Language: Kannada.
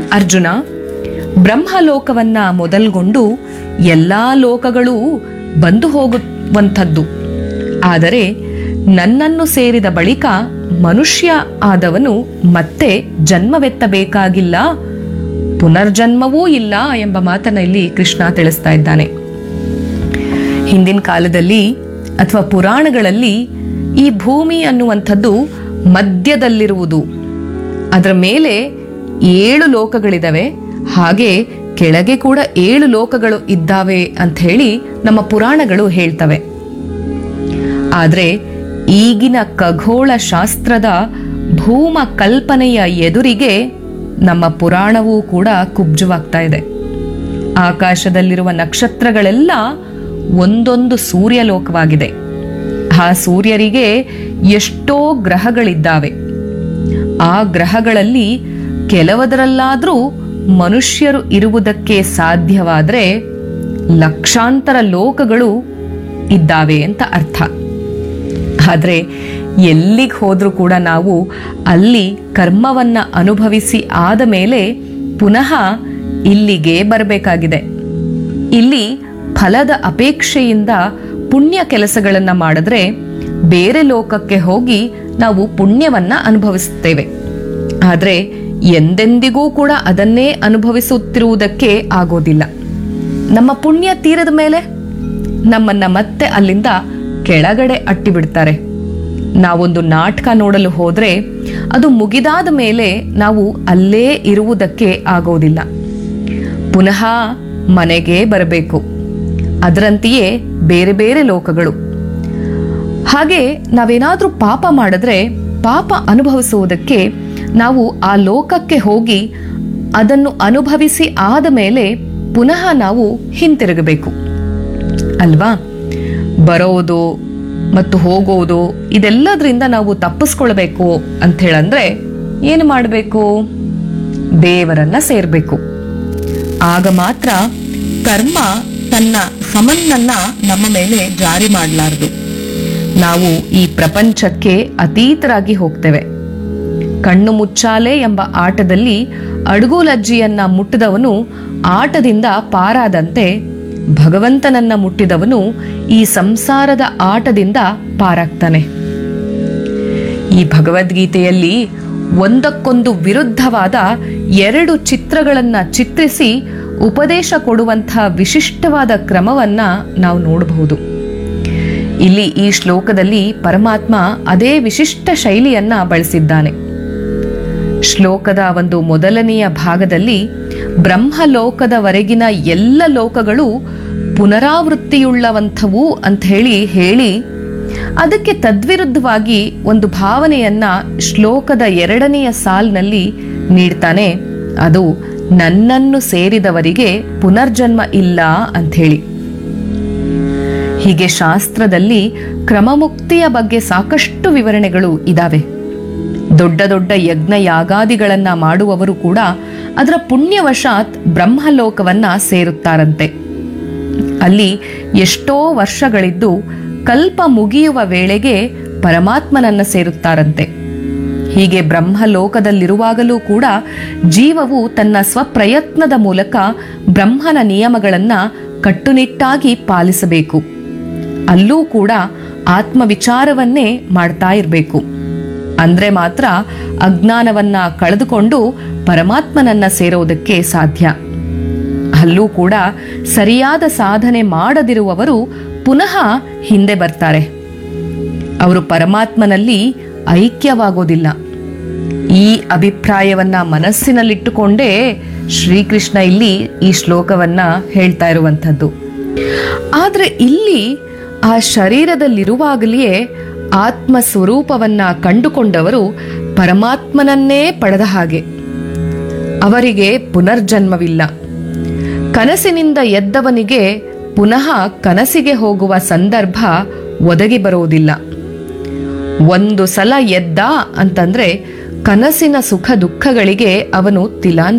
ಅರ್ಜುನ ಬ್ರಹ್ಮಲೋಕವನ್ನ ಮೊದಲ್ಗೊಂಡು ಎಲ್ಲಾ ಲೋಕಗಳೂ ಬಂದು ಹೋಗುವಂಥದ್ದು ಆದರೆ ನನ್ನನ್ನು ಸೇರಿದ ಬಳಿಕ ಮನುಷ್ಯ ಆದವನು ಮತ್ತೆ ಜನ್ಮವೆತ್ತಬೇಕಾಗಿಲ್ಲ ಪುನರ್ಜನ್ಮವೂ ಇಲ್ಲ ಎಂಬ ಮಾತನ್ನ ಇಲ್ಲಿ ಕೃಷ್ಣ ತಿಳಿಸ್ತಾ ಇದ್ದಾನೆ ಹಿಂದಿನ ಕಾಲದಲ್ಲಿ ಅಥವಾ ಪುರಾಣಗಳಲ್ಲಿ ಈ ಭೂಮಿ ಅನ್ನುವಂಥದ್ದು ಮಧ್ಯದಲ್ಲಿರುವುದು ಅದರ ಮೇಲೆ ಏಳು ಲೋಕಗಳಿದಾವೆ ಹಾಗೆ ಕೆಳಗೆ ಕೂಡ ಏಳು ಲೋಕಗಳು ಇದ್ದಾವೆ ಅಂತ ಹೇಳಿ ನಮ್ಮ ಪುರಾಣಗಳು ಹೇಳ್ತವೆ ಆದ್ರೆ ಈಗಿನ ಖಗೋಳ ಶಾಸ್ತ್ರದ ಭೂಮ ಕಲ್ಪನೆಯ ಎದುರಿಗೆ ನಮ್ಮ ಪುರಾಣವೂ ಕೂಡ ಕುಬ್ಜವಾಗ್ತಾ ಇದೆ ಆಕಾಶದಲ್ಲಿರುವ ನಕ್ಷತ್ರಗಳೆಲ್ಲ ಒಂದೊಂದು ಸೂರ್ಯಲೋಕವಾಗಿದೆ ಆ ಸೂರ್ಯರಿಗೆ ಎಷ್ಟೋ ಗ್ರಹಗಳಿದ್ದಾವೆ ಆ ಗ್ರಹಗಳಲ್ಲಿ ಕೆಲವದರಲ್ಲಾದ್ರೂ ಮನುಷ್ಯರು ಇರುವುದಕ್ಕೆ ಸಾಧ್ಯವಾದ್ರೆ ಲಕ್ಷಾಂತರ ಲೋಕಗಳು ಇದ್ದಾವೆ ಅಂತ ಅರ್ಥ ಆದ್ರೆ ಎಲ್ಲಿಗೆ ಹೋದ್ರೂ ಕೂಡ ನಾವು ಅಲ್ಲಿ ಕರ್ಮವನ್ನ ಅನುಭವಿಸಿ ಆದ ಮೇಲೆ ಪುನಃ ಇಲ್ಲಿಗೆ ಬರಬೇಕಾಗಿದೆ ಇಲ್ಲಿ ಫಲದ ಅಪೇಕ್ಷೆಯಿಂದ ಪುಣ್ಯ ಕೆಲಸಗಳನ್ನ ಮಾಡಿದ್ರೆ ಬೇರೆ ಲೋಕಕ್ಕೆ ಹೋಗಿ ನಾವು ಪುಣ್ಯವನ್ನ ಅನುಭವಿಸುತ್ತೇವೆ ಆದ್ರೆ ಎಂದೆಂದಿಗೂ ಕೂಡ ಅದನ್ನೇ ಅನುಭವಿಸುತ್ತಿರುವುದಕ್ಕೆ ಆಗೋದಿಲ್ಲ ನಮ್ಮ ಪುಣ್ಯ ತೀರದ ಮೇಲೆ ನಮ್ಮನ್ನ ಮತ್ತೆ ಅಲ್ಲಿಂದ ಕೆಳಗಡೆ ಅಟ್ಟಿ ಬಿಡ್ತಾರೆ ನಾವೊಂದು ನಾಟಕ ನೋಡಲು ಹೋದ್ರೆ ಅದು ಮುಗಿದಾದ ಮೇಲೆ ನಾವು ಅಲ್ಲೇ ಇರುವುದಕ್ಕೆ ಆಗೋದಿಲ್ಲ ಪುನಃ ಮನೆಗೆ ಬರಬೇಕು ಅದರಂತೆಯೇ ಬೇರೆ ಬೇರೆ ಲೋಕಗಳು ಹಾಗೆ ನಾವೇನಾದ್ರೂ ಪಾಪ ಮಾಡಿದ್ರೆ ಪಾಪ ಅನುಭವಿಸುವುದಕ್ಕೆ ನಾವು ಆ ಲೋಕಕ್ಕೆ ಹೋಗಿ ಅದನ್ನು ಅನುಭವಿಸಿ ಆದ ಮೇಲೆ ಪುನಃ ನಾವು ಹಿಂತಿರುಗಬೇಕು ಅಲ್ವಾ ಬರೋದು ಮತ್ತು ಹೋಗೋದು ಇದೆಲ್ಲದರಿಂದ ನಾವು ತಪ್ಪಿಸ್ಕೊಳ್ಬೇಕು ಅಂತ ಹೇಳಂದ್ರೆ ಏನು ಮಾಡಬೇಕು ದೇವರನ್ನ ಸೇರ್ಬೇಕು ಆಗ ಮಾತ್ರ ಕರ್ಮ ತನ್ನ ಸಮನ್ನನ್ನ ನಮ್ಮ ಮೇಲೆ ಜಾರಿ ಮಾಡಲಾರದು ನಾವು ಈ ಪ್ರಪಂಚಕ್ಕೆ ಅತೀತರಾಗಿ ಹೋಗ್ತೇವೆ ಕಣ್ಣು ಮುಚ್ಚಾಲೆ ಎಂಬ ಆಟದಲ್ಲಿ ಅಡುಗುಲಜ್ಜಿಯನ್ನ ಮುಟ್ಟಿದವನು ಆಟದಿಂದ ಪಾರಾದಂತೆ ಭಗವಂತನನ್ನ ಮುಟ್ಟಿದವನು ಈ ಸಂಸಾರದ ಆಟದಿಂದ ಪಾರಾಗ್ತಾನೆ ಈ ಭಗವದ್ಗೀತೆಯಲ್ಲಿ ಒಂದಕ್ಕೊಂದು ವಿರುದ್ಧವಾದ ಎರಡು ಚಿತ್ರಗಳನ್ನ ಚಿತ್ರಿಸಿ ಉಪದೇಶ ಕೊಡುವಂತಹ ವಿಶಿಷ್ಟವಾದ ಕ್ರಮವನ್ನ ನಾವು ನೋಡಬಹುದು ಇಲ್ಲಿ ಈ ಶ್ಲೋಕದಲ್ಲಿ ಪರಮಾತ್ಮ ಅದೇ ವಿಶಿಷ್ಟ ಶೈಲಿಯನ್ನ ಬಳಸಿದ್ದಾನೆ ಶ್ಲೋಕದ ಒಂದು ಮೊದಲನೆಯ ಭಾಗದಲ್ಲಿ ಬ್ರಹ್ಮಲೋಕದವರೆಗಿನ ಎಲ್ಲ ಲೋಕಗಳು ಪುನರಾವೃತ್ತಿಯುಳ್ಳವಂಥವು ಅಂತ ಹೇಳಿ ಹೇಳಿ ಅದಕ್ಕೆ ತದ್ವಿರುದ್ಧವಾಗಿ ಒಂದು ಭಾವನೆಯನ್ನ ಶ್ಲೋಕದ ಎರಡನೆಯ ಸಾಲಿನಲ್ಲಿ ನೀಡ್ತಾನೆ ಅದು ನನ್ನನ್ನು ಸೇರಿದವರಿಗೆ ಪುನರ್ಜನ್ಮ ಇಲ್ಲ ಅಂಥೇಳಿ ಹೀಗೆ ಶಾಸ್ತ್ರದಲ್ಲಿ ಕ್ರಮಮುಕ್ತಿಯ ಬಗ್ಗೆ ಸಾಕಷ್ಟು ವಿವರಣೆಗಳು ಇದಾವೆ ದೊಡ್ಡ ದೊಡ್ಡ ಯಜ್ಞ ಯಾಗಾದಿಗಳನ್ನ ಮಾಡುವವರು ಕೂಡ ಅದರ ಪುಣ್ಯವಶಾತ್ ಬ್ರಹ್ಮಲೋಕವನ್ನ ಸೇರುತ್ತಾರಂತೆ ಅಲ್ಲಿ ಎಷ್ಟೋ ವರ್ಷಗಳಿದ್ದು ಕಲ್ಪ ಮುಗಿಯುವ ವೇಳೆಗೆ ಪರಮಾತ್ಮನನ್ನ ಸೇರುತ್ತಾರಂತೆ ಹೀಗೆ ಬ್ರಹ್ಮಲೋಕದಲ್ಲಿರುವಾಗಲೂ ಕೂಡ ಜೀವವು ತನ್ನ ಸ್ವಪ್ರಯತ್ನದ ಮೂಲಕ ಬ್ರಹ್ಮನ ನಿಯಮಗಳನ್ನ ಕಟ್ಟುನಿಟ್ಟಾಗಿ ಪಾಲಿಸಬೇಕು ಅಲ್ಲೂ ಕೂಡ ಆತ್ಮವಿಚಾರವನ್ನೇ ಮಾಡ್ತಾ ಇರಬೇಕು ಅಂದ್ರೆ ಮಾತ್ರ ಅಜ್ಞಾನವನ್ನ ಕಳೆದುಕೊಂಡು ಪರಮಾತ್ಮನನ್ನ ಸೇರೋದಕ್ಕೆ ಸಾಧ್ಯ ಅಲ್ಲೂ ಕೂಡ ಸರಿಯಾದ ಸಾಧನೆ ಮಾಡದಿರುವವರು ಪುನಃ ಹಿಂದೆ ಬರ್ತಾರೆ ಅವರು ಪರಮಾತ್ಮನಲ್ಲಿ ಐಕ್ಯವಾಗೋದಿಲ್ಲ ಈ ಅಭಿಪ್ರಾಯವನ್ನ ಮನಸ್ಸಿನಲ್ಲಿಟ್ಟುಕೊಂಡೇ ಶ್ರೀಕೃಷ್ಣ ಇಲ್ಲಿ ಈ ಶ್ಲೋಕವನ್ನ ಹೇಳ್ತಾ ಇರುವಂಥದ್ದು ಆದ್ರೆ ಇಲ್ಲಿ ಆ ಶರೀರದಲ್ಲಿರುವಾಗಲೇ ಆತ್ಮ ಸ್ವರೂಪವನ್ನ ಕಂಡುಕೊಂಡವರು ಪರಮಾತ್ಮನನ್ನೇ ಪಡೆದ ಹಾಗೆ ಅವರಿಗೆ ಪುನರ್ಜನ್ಮವಿಲ್ಲ ಕನಸಿನಿಂದ ಎದ್ದವನಿಗೆ ಪುನಃ ಕನಸಿಗೆ ಹೋಗುವ ಸಂದರ್ಭ ಒದಗಿ ಬರುವುದಿಲ್ಲ ಒಂದು ಸಲ ಎದ್ದ ಅಂತಂದ್ರೆ ಕನಸಿನ ಸುಖ ದುಃಖಗಳಿಗೆ ಅವನು ತಿಲಾನ್